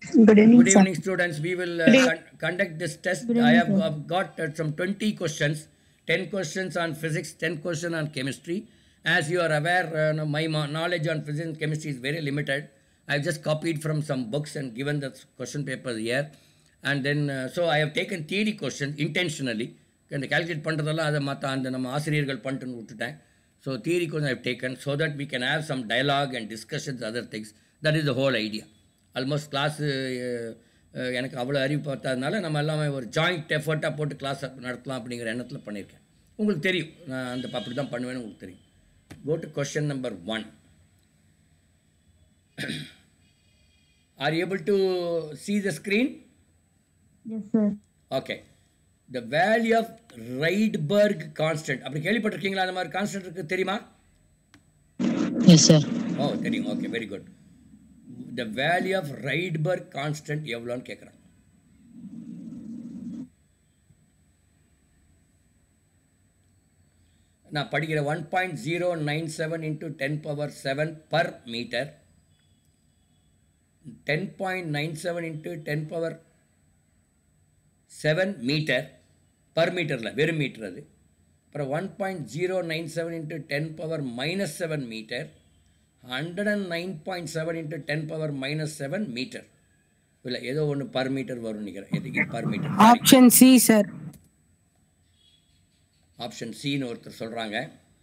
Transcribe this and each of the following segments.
Good evening, Good sir. evening, students. We will uh, con- conduct this test. I have uh, got uh, some 20 questions, 10 questions on physics, 10 questions on chemistry. As you are aware, uh, no, my mo- knowledge on physics and chemistry is very limited. I've just copied from some books and given the question papers here. And then, uh, so I have taken theory questions intentionally. இந்த calculate பண்ணுறதெல்லாம் அதை மற்ற அந்த நம்ம ஆசிரியர்கள் பண்ணிட்டுன்னு விட்டுட்டேன் so theory கொஞ்சம் I've taken so that we can have some dialogue and discussions other things that is the whole idea almost class எனக்கு அவ்வளோ அறிவு பார்த்ததுனால நம்ம எல்லாமே ஒரு ஜாயிண்ட் எஃபர்ட்டாக போட்டு கிளாஸ் நடத்தலாம் அப்படிங்கிற எண்ணத்தில் பண்ணியிருக்கேன் உங்களுக்கு தெரியும் நான் அந்த அப்படி தான் பண்ணுவேன்னு உங்களுக்கு தெரியும் go to question number one are able to see the screen Yes, sir. Okay the value of Rydberg constant அப்படி கேள்விப்பட்டிருக்கீங்களா அந்த மாதிரி கான்ஸ்டன்ட் இருக்கு தெரியுமா Yes, sir. ஓ தெரியும் okay very good the value of Rydberg constant எவ்வளோன்னு கேட்குறாங்க நான் படிக்கிற one point zero nine seven into ten power seven per metre ten point nine seven into ten power seven metre per மீட்டரில் வெறும் metre அது அப்புறம் one point zero nine seven into ten power minus seven metre hundred and nine point seven into ten power minus seven metre இல்லை ஏதோ ஒன்று per metre வரும்னு நினைக்கிறேன் எதுக்கு per metre option C sir option சின்னு ஒருத்தர் சொல்கிறாங்க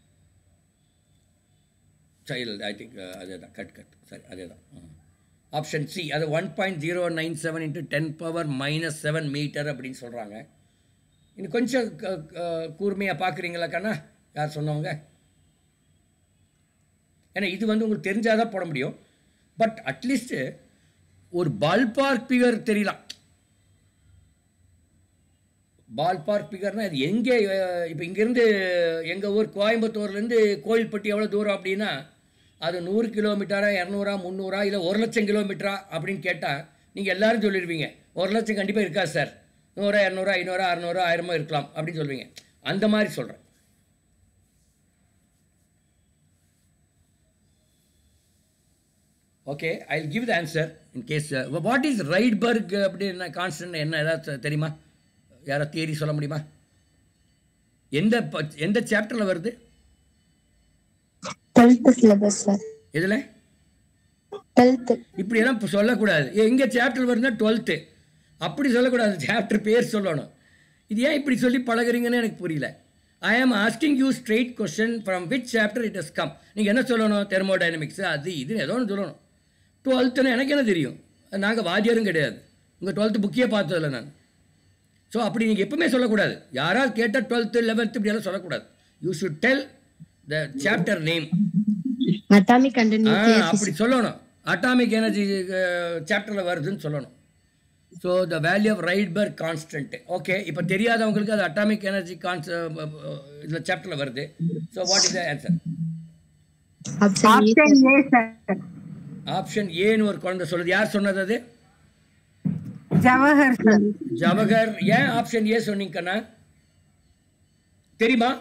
சரி இல்லை ஐ திங்க் அதே தான் கட் கட் சரி அதே தான் ஆப்ஷன் சி அது one point zero nine seven into ten power minus seven metre அப்படின்னு சொல்கிறாங்க இன்னும் கொஞ்சம் கூர்மையாக பார்க்குறீங்களா கண்ணா யார் சொன்னவங்க ஏன்னா இது வந்து உங்களுக்கு தெரிஞ்சால் தான் போட முடியும் பட் அட்லீஸ்ட்டு ஒரு பால் பார்க் ஃபிகர் தெரியலாம் பால் பார்க் ஃபிகர்னால் அது எங்கே இப்போ இங்கேருந்து எங்கள் ஊர் கோயம்புத்தூர்லேருந்து கோயில்பட்டி எவ்வளோ தூரம் அப்படின்னா அது நூறு கிலோமீட்டரா இரநூறா முந்நூறா இல்லை ஒரு லட்சம் கிலோமீட்டரா அப்படின்னு கேட்டால் நீங்கள் எல்லாரும் சொல்லிடுவீங்க ஒரு லட்சம் கண்டிப்பாக இருக்காது சார் நூறா இரநூறா ஐநூறா அறநூறா ஆயிரமோ இருக்கலாம் அப்படின்னு சொல்லுவீங்க அந்த மாதிரி சொல்கிறேன் okay I give the answer in case what is Rydberg அப்படின்னு கான்ஸ்டன்ட் என்ன ஏதாவது தெரியுமா யாரோ தியரி சொல்ல முடியுமா எந்த ப- எந்த சாப்டரில் வருது 12th syllabus, sir. இதில் 12th. இப்படியெல்லாம் இப்போ சொல்லக்கூடாது எங்கே சாப்டர் வருதுன்னா டுவெல்த்து அப்படி சொல்லக்கூடாது சாப்டர் பேர் சொல்லணும் இது ஏன் இப்படி சொல்லி பழகுறீங்கன்னு எனக்கு புரியல I am asking you straight question from which chapter it has come நீங்கள் என்ன சொல்லணும் தெர்மோடைனமிக்ஸ் அது இது ஏதோ ஒன்று சொல்லணும் டுவெல்த்துன்னு எனக்கு என்ன தெரியும் நாங்கள் வாத்தியாரும் கிடையாது உங்கள் டுவெல்த்து புக்கே பார்த்ததில்ல நான் ஸோ அப்படி நீங்கள் எப்பவுமே சொல்லக்கூடாது யாராவது கேட்டால் டுவெல்த்து லெவன்த்து இப்படியெல்லாம் சொல்லக்கூடாது you should tell the chapter name Atomic and ah nuclear அப்படி சொல்லணும் அட்டாமிக் எனர்ஜி சாப்டரில் வருதுன்னு சொல்லணும் so the value of Rydberg constant okay இப்போ தெரியாதவங்களுக்கு அது அட்டாமிக் எனர்ஜி கான்ஸ் இதில் சாப்டரில் வருது so what is the answer Option A, option A sir option ஏன்னு ஒரு குழந்தை சொல்லுது யார் சொன்னது அது ஜவஹர் சார் ஜவஹர் ஏன் ஆப்ஷன் ஏ சொன்னீங்க கண்ணா தெரியுமா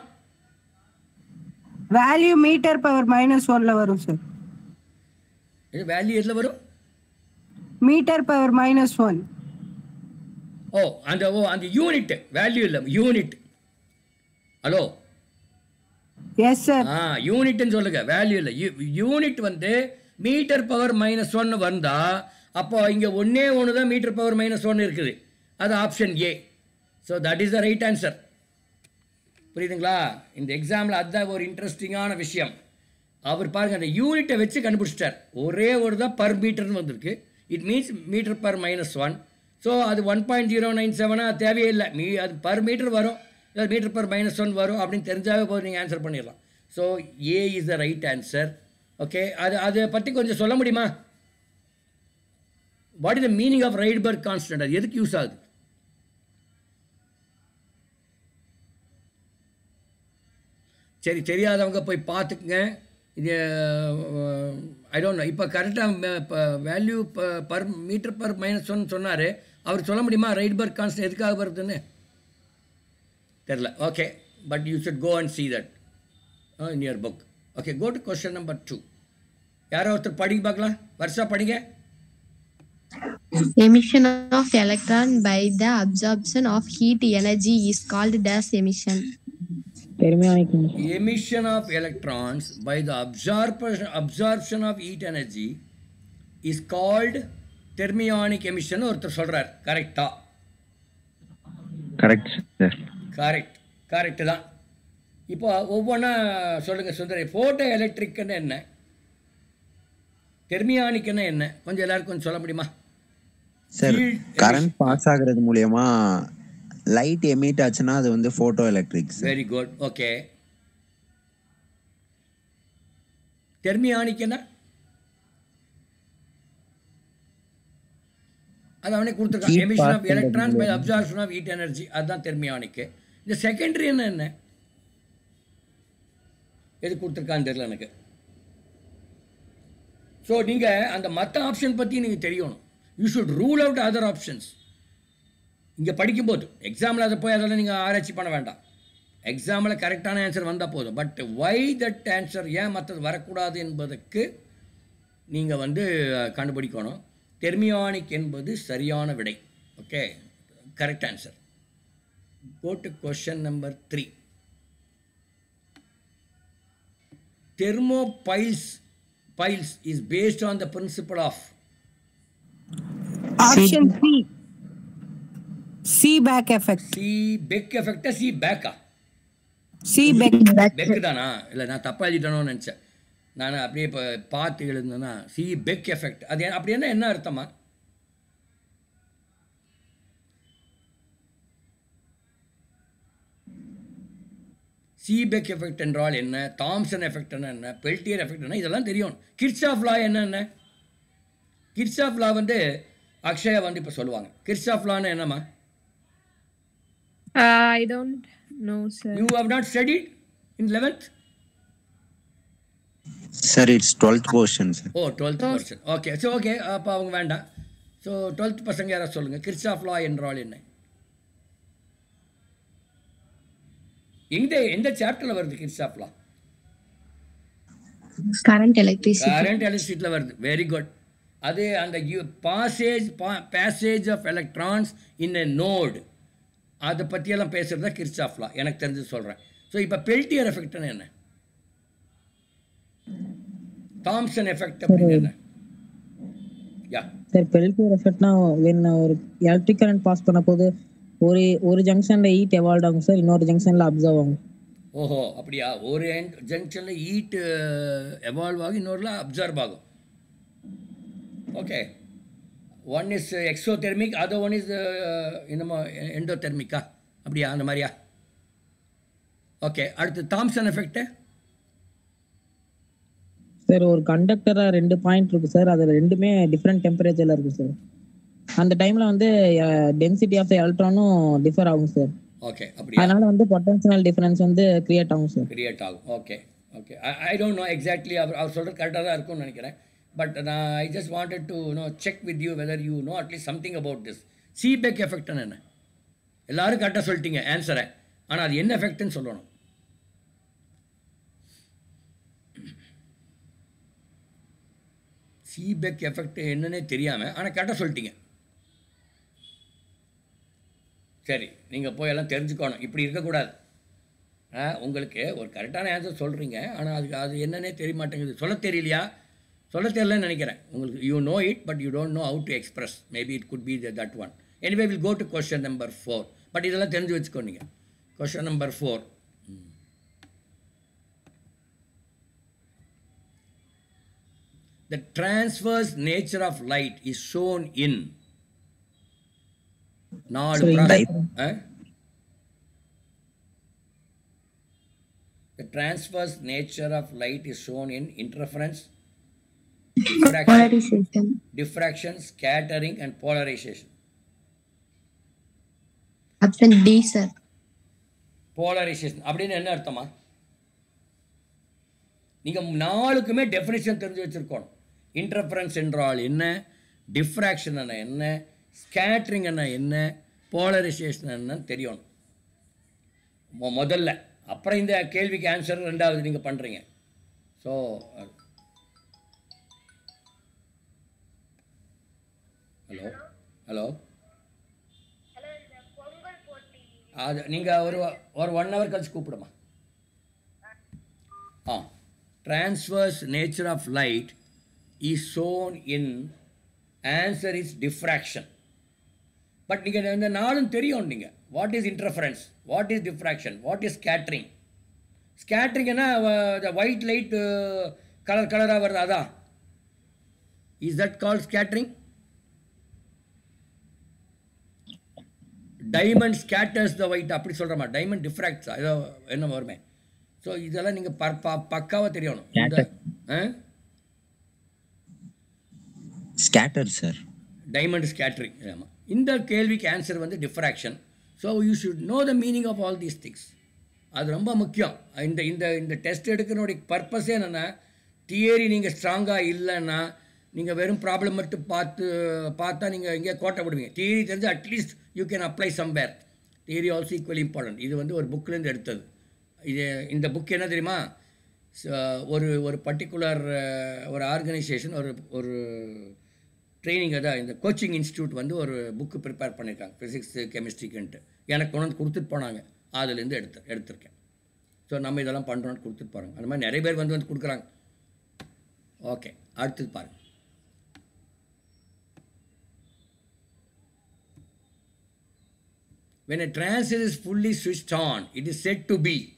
வேல்யூ மீட்டர் பவர் மைனஸ் ஒன்ல வரும் சார் இது வேல்யூ எதில் வரும் மீட்டர் பவர் மைனஸ் ஒன் ஓ அந்த ஓ அந்த யூனிட் வேல்யூ இல்லை யூனிட் ஹலோ எஸ் சார் ஆ யூனிட்னு சொல்லுங்க வேல்யூ இல்லை யூனிட் வந்து மீட்டர் பவர் மைனஸ் ஒன்று வந்தா அப்போ இங்கே ஒன்றே ஒன்று தான் மீட்டர் பவர் மைனஸ் ஒன்று இருக்குது அது option A so that is the right answer புரியுதுங்களா இந்த எக்ஸாமில் அதுதான் ஒரு இன்ட்ரெஸ்டிங்கான விஷயம் அவர் பாருங்க அந்த யூனிட்டை வச்சு கண்டுபிடிச்சிட்டார் ஒரே ஒரு தான் பர் மீட்டர்னு வந்திருக்கு it means metre per minus one so அது ஒன் பாயிண்ட் ஜீரோ நைன் செவனாக தேவையே இல்லை மீ அது பர் மீட்டர் வரும் இல்லை மீட்டர் பர் மைனஸ் ஒன் வரும் அப்படின்னு தெரிஞ்சாவே போதும் நீங்கள் ஆன்சர் பண்ணிடலாம் so A is the right answer okay அது அதை பற்றி கொஞ்சம் சொல்ல முடியுமா what is the meaning of Rydberg constant அது எதுக்கு யூஸ் ஆகுது சரி தெரியாதவங்க போய் பார்த்துக்குங்க இது ஐ டோன்ட் இப்போ கரெக்டாக இப்போ value per metre per minus one சொன்னார் அவர் சொல்ல முடியுமா ரைட்பர்க் கான்ஸ்டன்ட் எதுக்காக வருதுன்னு தெரில okay but you should go and see that in your book okay go to question number two யாரோ ஒருத்தர் படிக்க பார்க்கலாம் வருஷா படிங்க Emission of electron by the absorption of heat energy is called dash emission. Thermionic emission of electrons by the absorption, absorption of heat energy is called thermionic emission ஒருத்தர் சொல்றார் கரெக்டா correct sir correct correct தான் இப்போ ஒவ்வொன்றா சொல்லுங்க சுந்தரி photo எலக்ட்ரிக்னு என்ன தெர்மியானிக்னா என்ன கொஞ்சம் எல்லாருக்கும் கொஞ்சம் சொல்ல முடியுமா சார் Field கரண்ட் பாஸ் ஆகுறது மூலியமா லைட் எமிட் ஆச்சுன்னா அது வந்து photo electric very good okay thermionic என்ன அது அவனே கொடுத்துருக்கான் Heat emission pass of electrons by பண்றது அப்சார்ப்ஷன் ஆஃப் ஹீட் எனர்ஜி அதுதான் தெர்மியானிக்கு இந்த செகண்டரி என்ன என்ன எது கொடுத்துருக்கான்னு தெரியல எனக்கு ஸோ நீங்கள் அந்த மற்ற ஆப்ஷன் பற்றி நீங்கள் தெரியணும் you should rule out other options இங்கே படிக்கும்போது எக்ஸாமில் அதை போய் அதெல்லாம் நீங்கள் ஆராய்ச்சி பண்ண வேண்டாம் எக்ஸாமில் கரெக்டான ஆன்சர் வந்தால் போதும் பட் வை தட் ஆன்சர் ஏன் மற்றது வரக்கூடாது என்பதற்கு நீங்கள் வந்து அஹ், கண்டுபிடிக்கணும் தெர்மியானிக் என்பது சரியான விடை okay correct answer go to question number three thermopiles piles is based on the principle of Option C. C back effect. C Beck effect C back C back. பெக் தானா இல்லை நான் தப்பாக எழுதிட்டேனோன்னு நினச்சேன் நான் அப்படியே இப்போ பார்த்து எழுதுனேன்னா சி பெக் எஃபெக்ட் அது என்ன- அப்படி என்ன என்ன அர்த்தமா சீபெக் எஃபெக்ட் என்றால் என்ன தாம்சன் எஃபெக்ட் என்ன பெல்டியர் எஃபெக்ட் என்ன இதெல்லாம் தெரியும் கிர்ச்சாஃப் லா என்னென்ன கிர்ச்சாஃப் லா வந்து அக்ஷயா வந்து இப்போ சொல்லுவாங்க கிர்ச்சாஃப் லான்னு என்னம்மா Uh, I don't know, sir. You have not studied in eleventh sir it's twelfth portion sir oh twelfth person okay so okay அப்போ அவங்க வேண்டாம் ஸோ டுவெல்த் பசங்க யாராவது சொல்லுங்கள் கிறிஸ்டாஃப் லா என்றால் என்ன எந்த எந்த சாப்டரில் வருது Kirchhoff's law Current electricity. Current எலக்ட்ரிசிட்டியில் வருது வெரி குட் அது அந்த passage passage of electrons in a node அதை பற்றியெல்லாம் பேசுகிறது தான் கிறிஸ்டாஃப் லா எனக்கு தெரிஞ்சு சொல்கிறேன் ஸோ இப்போ பெல்டியர் எஃபெக்ட்னு என்ன தாம்சன் எஃபெக்ட் அப்படின்னு என்ன யா சார் பெல்டியர் எஃபெக்ட்னா வென் ஒரு எலக்ட்ரிக் கரண்ட் பாஸ் பண்ண போது ஒரு ஒரு ஜங்ஷன்ல ஹீட் எவால்வ் ஆகும் சார் இன்னொரு ஜங்ஷன்ல அப்சர்வ் ஆகும் ஓஹோ அப்படியா ஒரு ஜங்ஷனில் ஹீட் எவால்வ் ஆகி இன்னொருல அப்சர்வ் ஆகும் okay one is exothermic other one is என்னமோ எண்டோதெர்மிக்கா அப்படியா அந்த மாதிரியா ஓகே அடுத்து தாம்சன் எஃபெக்ட்டு சார் ஒரு கண்டக்டரா ரெண்டு பாயிண்ட் இருக்கு சார் அது ரெண்டுமே டிஃப்ரெண்ட் டெம்பரேச்சர்ல இருக்கு சார் அந்த டைம்ல வந்து டென்சிட்டி ஆஃப் எலக்ட்ரானும் டிஃபர் ஆகும் சார் ஓகே அப்படியா அதனால வந்து பொட்டன்ஷியல் டிஃபரன்ஸ் வந்து கிரியேட் ஆகும் சார் கிரியேட் ஆகும் okay okay I don't know exactly அவர் அவர் சொல்கிறது கரெக்டாக தான் இருக்கும்னு நினைக்கிறேன் பட் நான் I just wanted to know check with you whether you know at least something about this Seebeck எஃபெக்ட்னு என்ன எல்லாரும் கரெக்டாக சொல்லிட்டீங்க ஆன்சரை ஆனால் அது என்ன எஃபெக்ட்னு சொல்லணும் சீபெக் எஃபெக்ட் என்னன்னே தெரியாமல் ஆனால் கரெக்டாக சொல்லிட்டீங்க சரி நீங்கள் போய் எல்லாம் தெரிஞ்சுக்கணும் இப்படி இருக்கக்கூடாது ஆ, உங்களுக்கு ஒரு கரெக்டான ஆன்சர் சொல்கிறீங்க ஆனால் அதுக்கு அது என்னன்னே தெரிய மாட்டேங்குது சொல்ல தெரியலையா சொல்ல தெரியலன்னு நினைக்கிறேன் உங்களுக்கு you know it but you don't know how to express maybe it could be that one anyway will go to question number four but இதெல்லாம் தெரிஞ்சு வச்சுக்கோ நீங்கள் question number four The transverse nature of light is shown in நாலு So, in pro- the- ah? The transverse nature of light is shown in interference, diffraction, Polarization. diffraction, scattering, and polarization. Option D, sir. Polarization அப்படின்னு என்ன அர்த்தமா நீங்கள் நாலுக்குமே definition தெரிஞ்சு வச்சுருக்கணும் interference என்றால் என்ன diffraction என்ன என்ன ஸ்கேட்ரிங் என்ன என்ன போலரைசேஷன் என்னன்னு தெரியணும் மொ- முதல்ல அப்புறம் இந்த கேள்விக்கு ஆன்சர் ரெண்டாவது நீங்கள் பண்ணுறீங்க ஸோ ஹலோ ஹலோ அது நீங்கள் ஒரு ஒரு ஒன் ஹவர் கழிச்சு கூப்பிடுமா ah transverse nature of light is shown in answer is diffraction but நீங்கள் இந்த நாளும் தெரியும் நீங்கள் what is interference what is diffraction what is scattering ஸ்கேட்ரிங்னா ஒயிட் லைட் கலர் கலராக வருது அதான் is that call scattering diamond scatters the white அப்படி சொல்கிறோமா டைமண்ட் டிஃப்ராக்ட்ஸ் ஏதோ என்ன வருமே ஸோ இதெல்லாம் நீங்கள் ப ப பக்காவாக தெரியணும் இந்த ஆ ஸ்கேட்டர் சார் டைமண்ட் ஸ்கேட்டரிங் ஆமாம் இந்த கேள்விக்கு ஆன்சர் வந்து diffraction so you should know the meaning of all these things அது ரொம்ப முக்கியம் இந்த இந்த இந்த டெஸ்ட் எடுக்கிறனுடைய பர்பஸே என்னென்னா தியரி நீங்கள் ஸ்ட்ராங்காக இல்லைன்னா நீங்கள் வெறும் ப்ராப்ளம் மட்டும் பார்த்து பார்த்தா நீங்கள் எங்கேயா கோட்டை விடுவீங்க தியரி தெரிஞ்சு at least you can apply somewhere theory also equally important இது வந்து ஒரு புக்லேருந்து எடுத்தது இது இந்த புக் என்ன தெரியுமா ச- ஒரு ஒரு பர்டிகுலர் ஒரு ஆர்கனைசேஷன் ஒரு ஒரு ட்ரைனிங் அதான் இந்த கோச்சிங் இன்ஸ்டியூட் வந்து ஒரு புக்கு ப்ரிப்பேர் பண்ணியிருக்காங்க ஃபிசிக்ஸு கெமிஸ்ட்ரிக்குன்ட்டு எனக்கு கொண்டு வந்து கொடுத்துட்டு போனாங்க அதுலேருந்து எடுத்து எடுத்திருக்கேன் ஸோ நம்ம இதெல்லாம் பண்ணுறோன்னு கொடுத்துட்டு போகிறாங்க அந்த மாதிரி நிறைய பேர் வந்து வந்து கொடுக்குறாங்க ஓகே அடுத்தது பாருங்க When a transistor is fully switched on, it is said to be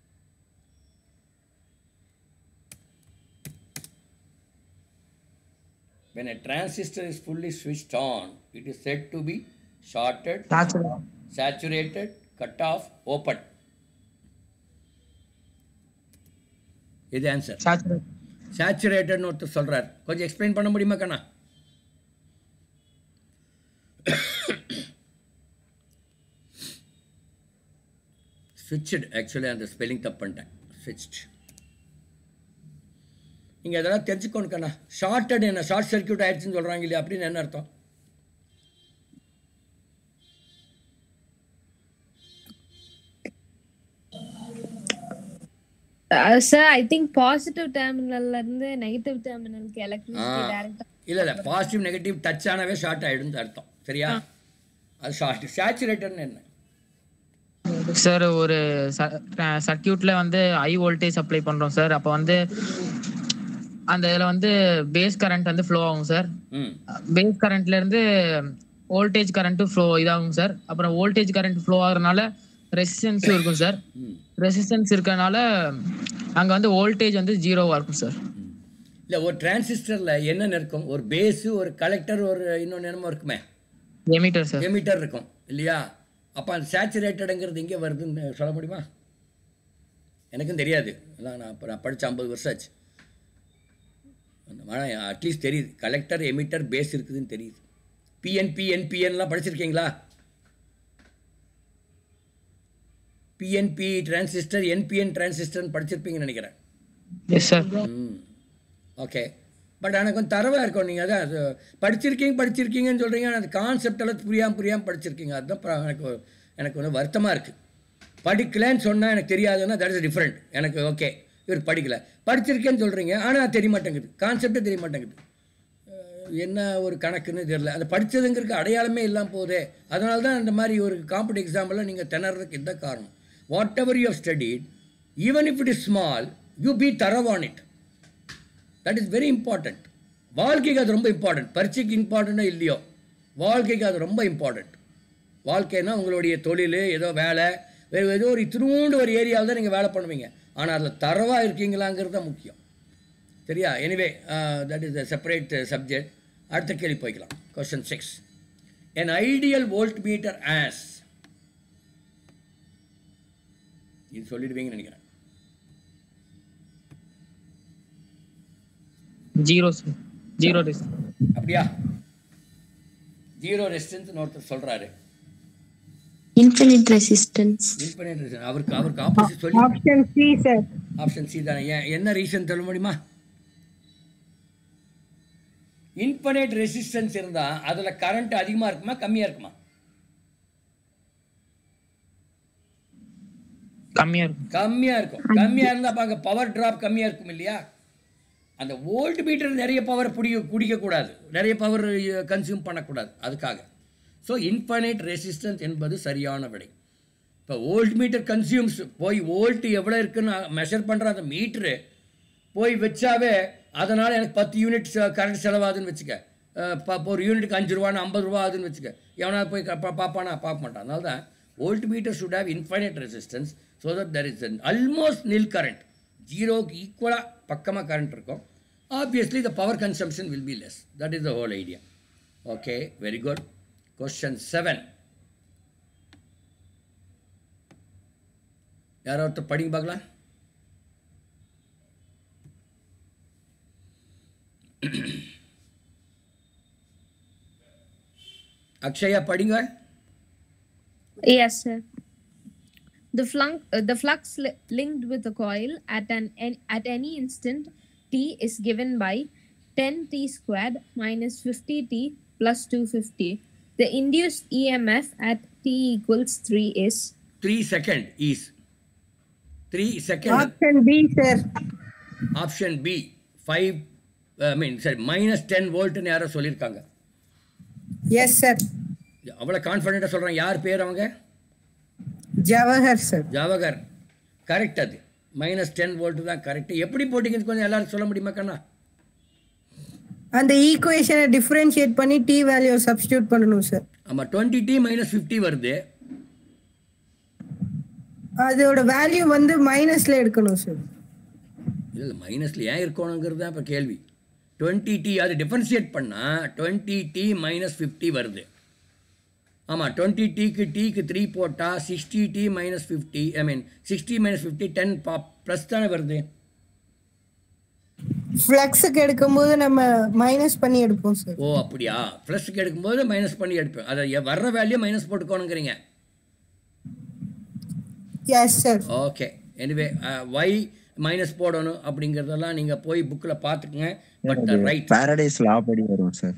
When a transistor is fully switched on, it is said to be shorted, saturated, cut off, open. இது ஆன்சர் சேச்சுரேட்டட்னு ஒருத்தர் சொல்கிறார் கொஞ்சம் explain பண்ண முடியுமா கண்ணா switched actually அந்த spelling தப்பு பண்ணிட்டேன் ஸ்விட்ச்ட் நீங்கள் அதெல்லாம் தெரிஞ்சுக்கணும் கண்ணா ஷார்ட்டட் என்ன ஷார்ட் சர்க்யூட் ஆயிடுச்சுன்னு சொல்கிறாங்க இல்லையா அப்படின்னு என்ன அர்த்தம் Uh, sir, I think positive terminal ல இருந்து negative terminal க்கு electricity direct இல்லை இல்லை பாசிட்டிவ் நெகட்டிவ் டச் ஆனவே ஷார்ட் ஆகிடும்னு அர்த்தம் சரியா அது ஷார்ட் சேச்சுரேட்டட்னு என்ன சார் ஒரு சர்க்கியூட்ல வந்து ஹை வோல்டேஜ் அப்ளை பண்றோம் சார் அப்போ வந்து அந்த இதுல வந்து பேஸ் கரண்ட் வந்து ஃப்ளோ ஆகும் சார் ம் பேஸ் கரண்ட்ல இருந்து வோல்டேஜ் கரண்ட் ஃப்ளோ இதாகும் சார் அப்புறம் வோல்டேஜ் கரண்ட் ஃப்ளோ ஆகுறதுனால ரெசிஸ்டன்ஸும் இருக்கும் சார் ம் ரெசிஸ்டன்ஸ் இருக்கறனால அங்க வந்து வோல்டேஜ் வந்து ஜீரோவா இருக்கும் சார் இல்லை ஒரு டிரான்சிஸ்டரில் என்னென்ன இருக்கும் ஒரு பேஸு ஒரு கலெக்டர் ஒரு இன்னொன்று என்னமோ இருக்குமே எமிட்டர் சார் எமிட்டர் இருக்கும் இல்லையா அப்போ அந்த சேச்சுரேட்டடுங்கிறது எங்கே வருதுன்னு சொல்ல முடியுமா எனக்கும் தெரியாது எல்லாம் நான் இப்போ நான் படித்த ஐம்பது வருஷம் ஆச்சு ஆனால் அட்லீஸ்ட் தெரியுது கலெக்டர் எமிட்டர் பேஸ் இருக்குதுன்னு தெரியுது பிஎன்பி என்பிஎன்லாம் படிச்சிருக்கீங்களா பிஎன்பி டிரான்சிஸ்டர் என்பிஎன் டிரான்சிஸ்டர்னு படிச்சிருப்பீங்கன்னு நினைக்கிறேன் எஸ் சார் ம் ஓகே பட் ஆனால் கொஞ்சம் தரவாக இருக்கும் நீங்கள் அதான் அது படிச்சிருக்கீங்க படிச்சிருக்கீங்கன்னு சொல்கிறீங்க ஆனால் அந்த கான்செப்ட் எல்லாம் புரியாமல் புரியாமல் படிச்சிருக்கீங்க அதுதான் அப்புறம் எனக்கு ஒரு- எனக்கு வந்து வருத்தமாக இருக்குது படிக்கலைன்னு சொன்னால் எனக்கு தெரியாதுன்னா தட் இஸ் டிஃப்ரெண்ட் எனக்கு ஓகே இவர் படிக்கல படிச்சிருக்கேன்னு சொல்கிறீங்க ஆனால் தெரிய மாட்டேங்குது கான்செப்டே தெரிய மாட்டேங்குது அஹ் என்ன ஒரு கணக்குன்னு தெரியல அந்த படித்ததுங்கிறதுக்கு அடையாளமே இல்லாமல் போதே அதனால தான் இந்த மாதிரி ஒரு காம்படி எக்ஸாம்பிளில் நீங்கள் திணறதுக்கு இதுதான் காரணம் whatever you studied even if it is small you be thorough on it that is very important வாழ்க்கைக்கு அது ரொம்ப இம்பார்ட்டன்ட் பரீட்சைக்கு இம்பார்ட்டண்ட்டோ இல்லையோ வாழ்க்கைக்கு அது ரொம்ப இம்பார்ட்டண்ட் வாழ்க்கைன்னா உங்களுடைய தொழில் ஏதோ வேலை வேறு ஏதோ ஒரு இத்தினூண்டு ஒரு ஏரியாவில் தான் நீங்கள் வேலை பண்ணுவீங்க ஆனால் அதில் தரவாக இருக்கீங்களாங்கிறது தான் முக்கியம் சரியா anyway that is a separate subject அடுத்த கேள்வி போய்க்கலாம் question six an ideal volt voltmeter as இது சொல்லிடுவீங்கன்னு நினைக்கிறேன் ஜீரோ சார் ஜீரோ டிஸ் அப்படியா ஜீரோ ரெசிஸ்டன்ஸ் ஒருத்தர் சொல்றாரு Infinite resistance. இன்ஃபினிட் ரெசிஸ்டன்ஸ் அவருக்கு அவருக்கு ஆப்போசிட் சொல்லி Option C, sir. Option C தானே ஏன் என்ன ரீசன் சொல்ல முடியுமா இன்ஃபினிட் ரெசிஸ்டன்ஸ் இருந்தா அதுல கரண்ட் அதிகமா இருக்குமா கம்மியா இருக்குமா கம்மியா இருக்கும் கம்மியா இருக்கும் கம்மியா இருந்தா பாங்க பவர் டிராப் கம்மியா இருக்கும் இல்லையா அந்த வோல்ட் மீட்டர் நிறைய பவர் பிடிக்க குடிக்கக்கூடாது நிறைய பவர் கன்சியூம் பண்ணக்கூடாது அதுக்காக ஸோ இன்ஃபைனைட் ரெசிஸ்டன்ஸ் என்பது சரியான விடை இப்போ வோல்ட் மீட்டர் கன்சியூம்ஸ் போய் வோல்ட் எவ்வளோ இருக்குன்னு மெஷர் பண்ணுற அந்த மீட்ரு போய் வச்சாவே அதனால் எனக்கு பத்து யூனிட் கரண்ட் செலவாகுதுன்னு வச்சுக்க அஹ் ப- இப்போ ஒரு யூனிட்டுக்கு அஞ்சு ரூபான்னு ஐம்பது ரூபா ஆகுதுன்னு வச்சுக்க எவனா போய் க- பா- பார்ப்பானா பார்க்க மாட்டான் அதனால தான் voltmeter should have infinite resistance so that there is almost nil current ஜீரோக்கு ஈக்குவலாக பக்கமாக கரண்ட் இருக்கும் obviously the power consumption will be less that is the whole idea okay very good question seven யாரோ ஒருத்தர் படிங்க பார்க்கலாம் அக்ஷயா படிங்க Yes, sir. The flux, uh, the flux li- linked with the coil at an, an at any instant t is given by 10 t squared minus 50 t plus 250. The induced EMF at t equals 3 is three second is three second Option B, sir. Option B five I mean சரி minus ten வோல்ட்னு யாரோ சொல்லியிருக்காங்க Yes, sir. அவ்வளோ கான்ஃபிடென்ட்டாக சொல்கிறேன் யார் பேர் அவங்க Jawahar, sir. Jawahar correct அது மைனஸ் டென் வோல்ட் தான் கரெக்ட் எப்படி போட்டிங்கன்னு கொஞ்சம் எல்லாரும் சொல்ல முடியுமா கண்ணா அந்த ஈக்குவேஷனை டிஃபரன்ஷியேட் பண்ணி டி வேல்யூ சப்ஸ்டியூட் பண்ணணும் சார் ஆமாம் டுவெண்ட்டி டி மைனஸ் ஃபிஃப்டி வருது அதோட வேல்யூ வந்து மைனஸ்ல எடுக்கணும் சார் இல்லை மைனஸில் ஏன் இருக்கணுங்கிறது தான் இப்போ கேள்வி டுவெண்ட்டி டி அது டிஃபரன்ஷியேட் பண்ணால் டுவெண்ட்டி டி மைனஸ் ஃபிஃப்டி வருது ஆமாம் டுவெண்ட்டி டிக்கு டிக்கு த்ரீ போட்டால் sixty t minus fifty I mean sixty minus fifty ten பா ப்ளஸ் தானே வருது ஃப்ளக்ஸுக்கு எடுக்கும்போது நம்ம மைனஸ் பண்ணி எடுப்போம் சார் ஓ அப்படியா ப்ளஸ்க்கு எடுக்கும்போது மைனஸ் பண்ணி எடுப்பேன் அதை எ- வர்ற வேல்யூ மைனஸ் போட்டுக்கோணுங்கிறீங்க yes sir okay anyway why minus போடணும் அப்படிங்கிறதெல்லாம் நீங்கள் போய் புக்கில் பார்த்துக்குங்க பட் ரைட் பாரடைஸ் லா படி வரும் சார்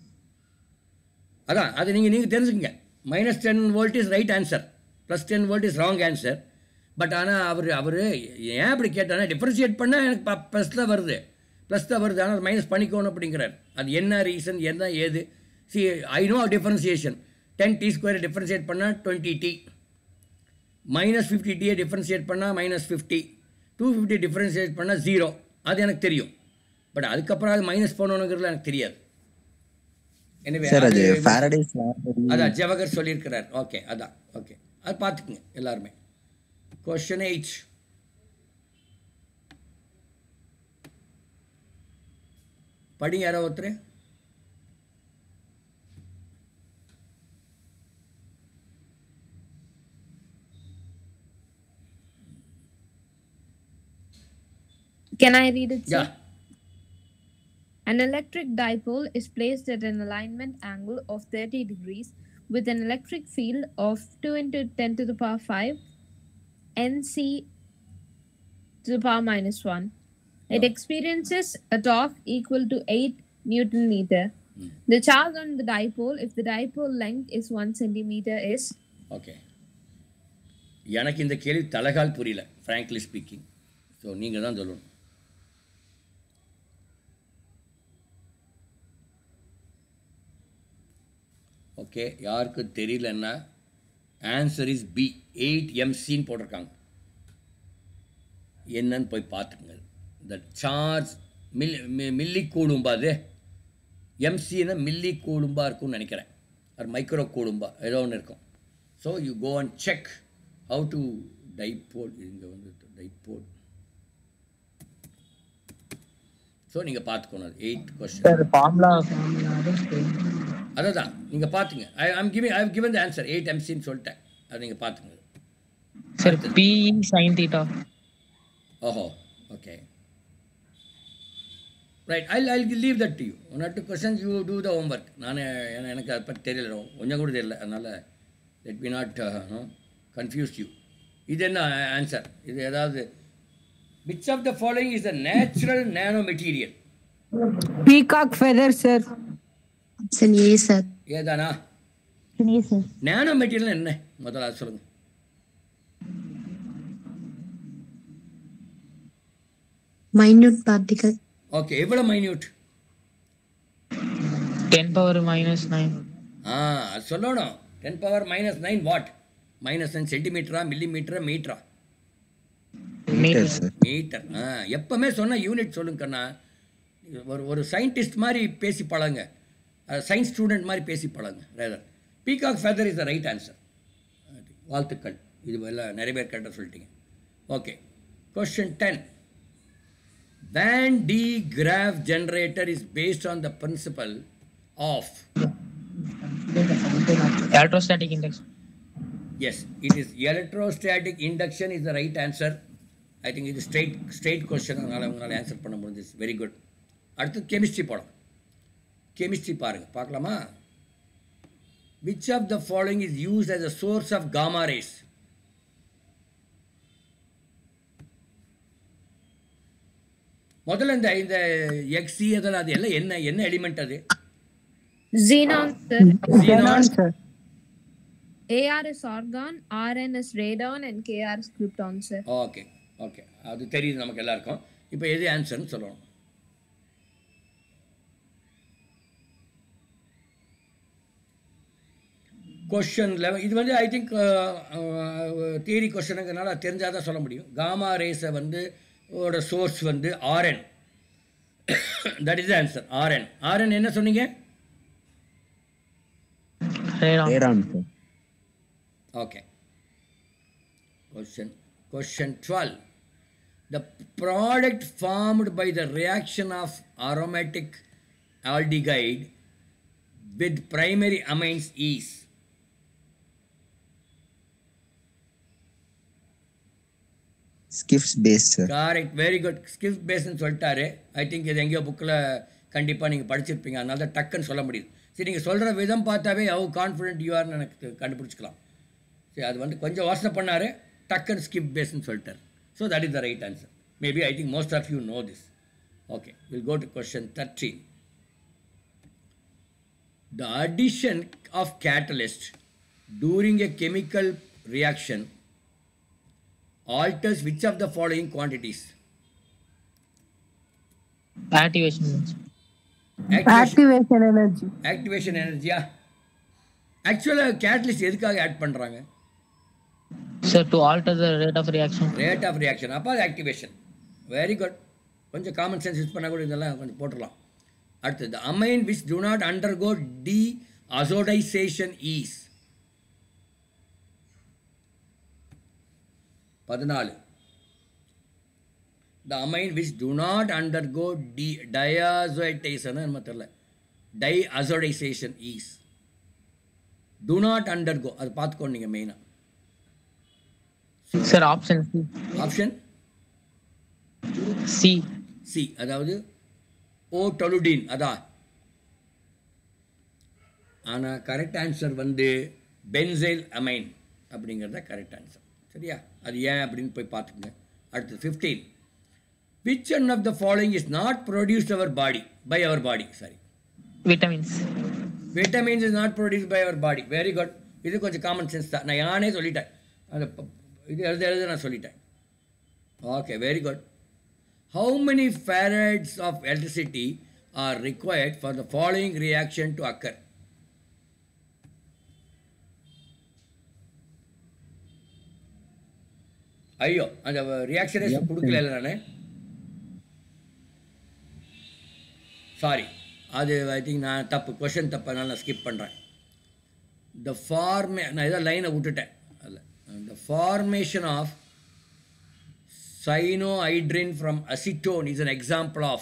அதான் அது நீங்கள் நீங்கள் தெரிஞ்சுக்கங்க minus ten volt is right answer plus ten volt is wrong answer but ஆனால் அவர் அவர் ஏன் அப்படி கேட்டானா டிஃபரன்ஷியேட் பண்ணால் எனக்கு ப்ளஸ் தான் வருது ப்ளஸ் தான் வருது ஆனால் மைனஸ் பண்ணிக்கணும் அப்படிங்கிறார் அது என்ன ரீசன் என்ன ஏது see I know differentiation ten t square differentiate பண்ணால் டுவெண்ட்டி டி மைனஸ் ஃபிஃப்டி டியை டிஃபரன்ஷியேட் பண்ணால் minus fifty to fifty differentiate பண்ணால் ஜீரோ அது எனக்கு தெரியும் பட் அதுக்கப்புறம் அது மைனஸ் பண்ணணுங்கிறது எனக்கு தெரியாது எனவே சார் அது அது- பாரடைஸ் லா படி அதான் ஜவஹர் சொல்லியிருக்கிறார் ஓகே அதான் ஓகே அது பார்த்துக்குங்க எல்லாருமே கொஸ்டின் எயிட் படி யாரோ ஒருத்தர் Can I read it? sir? Yeah An electric dipole is placed at an alignment angle of 30 degrees with an electric field of 2 into 10 to the power 5 nc to the power minus 1. It experiences a torque equal to 8 newton meter. The charge on the dipole, if the dipole length is 1 centimeter, is okay எனக்கு இந்த கேள்வி தலகால் புரியல frankly speaking so நீங்கள் தான் சொல்லணும் okay யாருக்கு தெரியலன்னா answer is B eight எம்சின்னு போட்டிருக்காங்க என்னன்னு போய் பார்த்துக்குங்க இந்த சார்ஜ் மில் மி- மில்லி கூடும்பா அது எம்சின்னா மில்லி கூடும்பா இருக்கும்னு நினைக்கிறேன் அது மைக்ரோ கூடும்பா ஏதோ ஒன்று இருக்கும் so you go and check how to dipole இங்கே வந்து டைப்போல் ஸோ நீங்கள் பார்த்துக்கணும் அது எயிட் கொஸ்டின் சார் ஃபார்முலா அதான் நீங்கள் பார்த்துங்க I I'm giving I given the answer eight எம்சின்னு சொல்லிட்டேன் அது நீங்கள் பார்த்துங்க சார் பிஇ சைன் தீட்டா ஓஹோ okay right I I leave that to you one or two questions you do the homework நான் எனக்கு அதை பற்றி தெரியல கொஞ்சம் கூட தெரியல அதனால் let be not confuse you இது என்ன ஆன்சர் இது ஏதாவது which of the following is the natural nano material peacock feather sir Option A, sir. ஏதானா Option A, sir. Nano material என்ன முதல்ல அது சொல்லுங்கள் Minute particle. ஓகே எவ்வளோ minute ten power minus nine ஆ அது சொல்லணும் ten power minus nine what minus nine சென்டிமீட்டரா மில்லிமீட்டரா மீட்டரா மீட்டர் சார் மீட்டர் ஆ எப்பவுமே சொன்ன யூனிட் சொல்லுங்க கண்ணா ஒரு ஒரு சயின்டிஸ்ட் மாதிரி பேசி பழங்க சயின்ஸ் ஸ்டூடெண்ட் மாதிரி பேசி பழங்க rather peacock feather is the right answer வாழ்த்துக்கள் இது எல்லாம் நிறைய பேர் கரெக்டாக சொல்லிட்டீங்க okay question ten Van de Graaff generator is based on the principle of electrostatic index yes it is electrostatic induction is the right answer i think இது straight straight question அதனால் உங்களால் ஆன்சர் பண்ண முடிஞ்சிச்சு வெரி குட் அடுத்து chemistry போலாம் chemistry பாருங்க பார்க்கலாமா which of the following is used as a source of gamma rays முதல்ல இந்த இந்த எக்ஸி அதெல்லாம் அது எல்லாம் என்ன என்ன எலிமெண்ட் அது Xenon, sir. Xenon. sir. AR is argon, RN is radon, and KR is krypton, sir. Okay okay அது தெரியுது நமக்கு எல்லாருக்கும் இப்போ எது ஆன்சர்னு சொல்லணும் கொஷன் லெவன் இது வந்து ஐ திங்க் தியரி கொஷனுங்கிறனால தெரிஞ்சால் தான் சொல்ல முடியும் காமா ரேஸை வந்து ஓட சோர்ஸ் வந்து RN that is answer RN RN என்ன சொன்னீங்க radon sir Okay. Question. Question 12. The product formed by the reaction of aromatic aldehyde with primary amines is Schiff's base sir correct very good Schiff பேஸ்ன்னு சொல்லிட்டாரு I think இது எங்கேயோ புக்கில் கண்டிப்பாக நீங்கள் படிச்சிருப்பீங்க அதனால தான் டக்குன்னு சொல்ல முடியுது சரி நீங்கள் சொல்கிற விதம் பார்த்தாவே ஹவு கான்ஃபிடென்ட் யூஆர்னு எனக்கு கண்டுபிடிச்சிக்கலாம் சரி அது வந்து கொஞ்சம் யோசனை பண்ணார் டக்குன்னு ஸ்கிப் பேஸ்ன்னு சொல்லிட்டார் so that is the right answer maybe I think most of you know this okay will go to question thirteen The addition of catalyst during a chemical reaction alters which of the following quantities? Activation Activation, Activation energy. activation energy ஆக்சுவலாக catalyst எதுக்காக add பண்ணுறாங்க sir to alter the rate of reaction rate of reaction அப்போ அது activation very good கொஞ்சம் common sense use பண்ணால் கூட இதெல்லாம் கொஞ்சம் போட்டுடலாம் அடுத்தது amine which do not undergo diazotisation is பதினாலு the amine which do not undergo the diazotisation நம்ம தெரில diazotisation is do not undergo அது பார்த்துக்கோ நீங்கள் மெயினாக sir option C option C C அதாவது ஓ டொலுடின் அதான் ஆனால் கரெக்ட் ஆன்சர் வந்து பென்சைல் அமைன் அப்படிங்கிறத கரெக்ட் ஆன்சர் சரியா அது ஏன் அப்படின்னு போய் பார்த்துக்குங்க அடுத்து fifteen which one of the following is not produced our body by our body sorry vitamins vitamins is not produce by our body very good இது கொஞ்சம் காமன் சென்ஸ் தான் நான் யானே சொல்லிட்டேன் அந்த ப- இது எழுத எழுத நான் சொல்லிட்டேன் okay very good how many farads of electricity are required for the following reaction to occur ஐயோ அந்த ரியாக்ஷனே கொடுக்கல நான் சாரி அது ஐ திங்க் நான் தப்பு கொஷின் தப்பு அதனால நான் ஸ்கிப் பண்ணுறேன் த ஃபார்மே நான் ஏதோ லைனை விட்டுட்டேன் அதில் the formation of cyanohydrin from acetone is an example of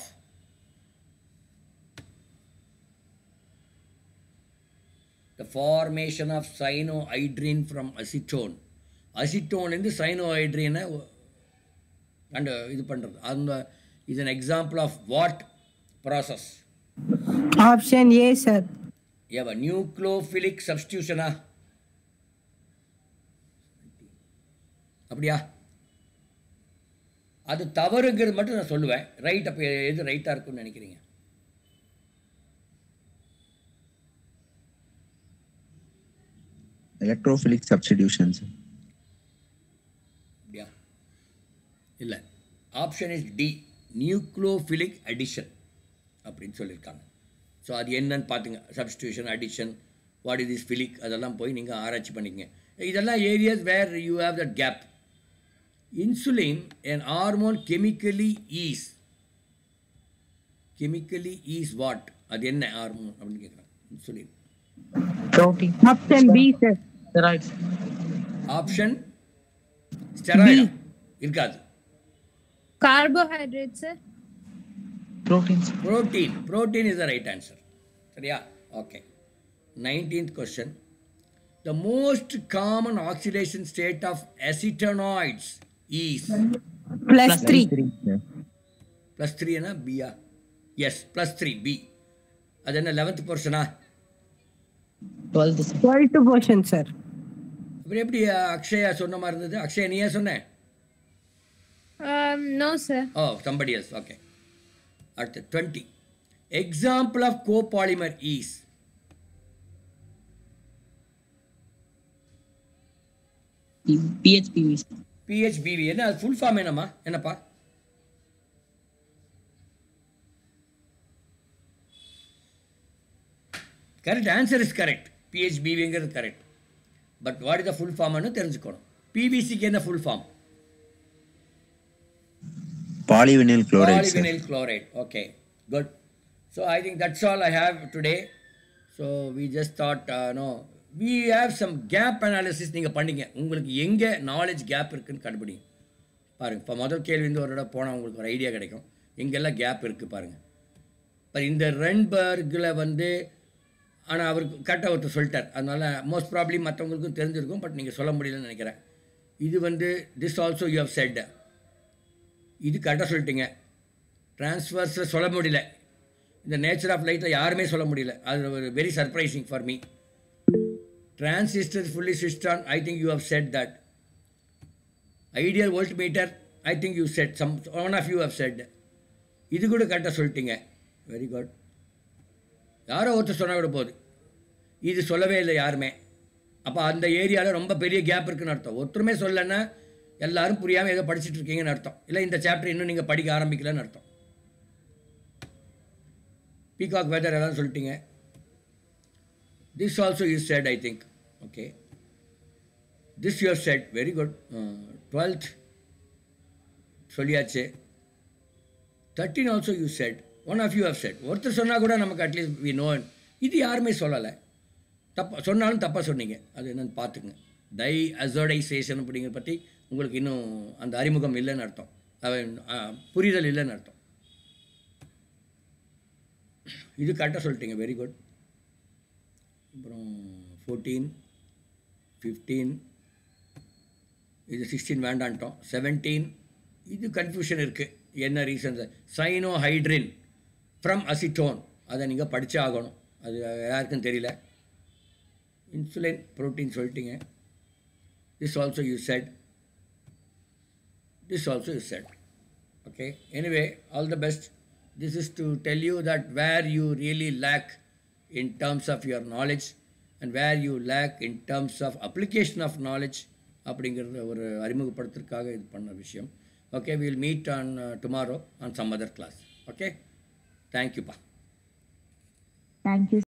the formation of cyanohydrin from acetone அசிட்டோன்லேருந்து சைனோஹைட்ரினை கண்டு இது பண்ணுறது அந்த இது an example of what process Option A, sir. ஏவ நியூக்ளோஃபிலிக் சப்ஸ்டியூஷனா அப்படியா அது தவறுங்கிறது மட்டும் நான் சொல்லுவேன் ரைட் அப்போ எது ரைட்டாக இருக்கும்னு நினைக்கிறீங்க எலக்ட்ரோஃபிலிக் சப்ஸ்டிடியூஷன் சார் அப்படியா இல்லை option is D nucleophilic addition அப்படின்னு சொல்லியிருக்காங்க ஸோ அது என்னன்னு பார்த்துங்க substitution addition what is is philic அதெல்லாம் போய் நீங்கள் ஆராய்ச்சி பண்ணிக்கங்க இதெல்லாம் areas where you have that gap insulin an hormone chemically is chemically is what அது என்ன ஹார்மோன் அப்படின்னு கேட்குறாங்க insulin protein option B sir steroids option ஸ்டெராய்டா இருக்காது Carbohydrates, sir. proteins protein protein is the right answer சரியா okay 19th question the most common oxidation state of acetanoids is plus three plus 3 என்ன b ஆ yes plus 3 b அது என்ன 11th portion ஆ 12th sir. Twelfth portion sir அப்புறம் எப்படி அக்ஷயா சொன்ன மாதிரி இருந்தது அக்ஷயா நீயே சொன்னேன் Um, no, sir. Oh, somebody else. Okay. At the 20. Example of copolymer is PHPV sir. PHBV. என்ன அது ஃபுல் ஃபார்ம் என்னம்மா என்னப்பா கரெக்ட் ஆன்சர் இஸ் கரெக்ட் பிஹெச்பிவிங்கிறது correct but what is the full ஃபார்ம்னு தெரிஞ்சுக்கணும் பிவிசிக்கு என்ன full form polyvinyl chloride sir polyvinyl chloride. Okay, good. So I think that's all I have today. So we just thought, uh, no, we have some gap analysis நீங்கள் பண்ணீங்க உங்களுக்கு எங்கே knowledge gap இருக்குன்னு கண்டுபிடிங்க பாருங்க இப்போ முதல் கேள்வி வந்து ஒரு இடம் போனால் உங்களுக்கு ஒரு ஐடியா கிடைக்கும் எங்கெல்லாம் கேப் இருக்குது பாருங்கள் இப்போ இந்த ரென்பர்கில் வந்து ஆனால் அவருக்கு கரெக்டாக ஒருத்தர் சொல்லிட்டார் அதனால மோஸ்ட் ப்ராப்ளி மற்றவங்களுக்கும் தெரிஞ்சிருக்கும் பட் நீங்கள் சொல்ல முடியலன்னு நினைக்கிறேன் இது வந்து this also you have said இது கரெக்டாக சொல்லிட்டீங்க ட்ரான்ஸ்ஃபர்ஸில் சொல்ல முடியல இந்த நேச்சர் ஆஃப் லைட்டில் யாருமே சொல்ல முடியல அது ஒரு very surprising for me transistor fully switched on I think you have said that ideal volt meter I think you said some one of you have said இது கூட கரெக்டாக சொல்லிட்டீங்க வெரி குட் யாரோ ஒருத்தர் சொன்னால் கூட போகுது இது சொல்லவே இல்லை யாருமே அப்போ அந்த ஏரியாவில் ரொம்ப பெரிய கேப் இருக்குன்னு அர்த்தம் ஒருத்தருமே சொல்லலைன்னா எல்லாரும் புரியாமல் ஏதோ படிச்சுட்டு இருக்கீங்கன்னு அர்த்தம் இல்லை இந்த சாப்டர் இன்னும் நீங்கள் படிக்க ஆரம்பிக்கலன்னு அர்த்தம் பீகாக் வெதர் எல்லாம் சொல்லிட்டீங்க this also you said I think okay this you said very good twelfth சொல்லியாச்சு thirteen also you said one of you have said ஒருத்தர் சொன்னால் கூட நமக்கு அட்லீஸ்ட் வி நோ இது யாருமே சொல்லலை தப்பா சொன்னாலும் தப்பாக சொன்னீங்க அது என்னன்னு பார்த்துக்குங்க டை அசோடைசேஷன் அப்படிங்கிறத பற்றி உங்களுக்கு இன்னும் அந்த அறிமுகம் இல்லைன்னு அர்த்தம் அவன் ஆ, புரிதல் இல்லைன்னு அர்த்தம் இது கரெக்டாக சொல்லிட்டீங்க வெரி குட் அப்புறம் ஃபோர்டீன் ஃபிஃப்டீன் இது சிக்ஸ்டீன் வேண்டான்ட்டோம் செவன்டீன் இது கன்ஃபியூஷன் இருக்குது என்ன reasons cyanohydrin from acetone அதை நீங்கள் படிச்சே ஆகணும் அது யாருக்கும் தெரியல இன்சுலின் ப்ரோட்டீன் சொல்லிட்டீங்க this also you said this also is said okay anyway all the best this is to tell you that where you really lack in terms of your knowledge and where you lack in terms of application of knowledge அப்படிங்கிறத ஒரு அறிமுகப்படுத்துறதுக்காக இது பண்ண விஷயம் okay will meet on tomorrow on some other class okay தேங்க்யூப்பா Thank you.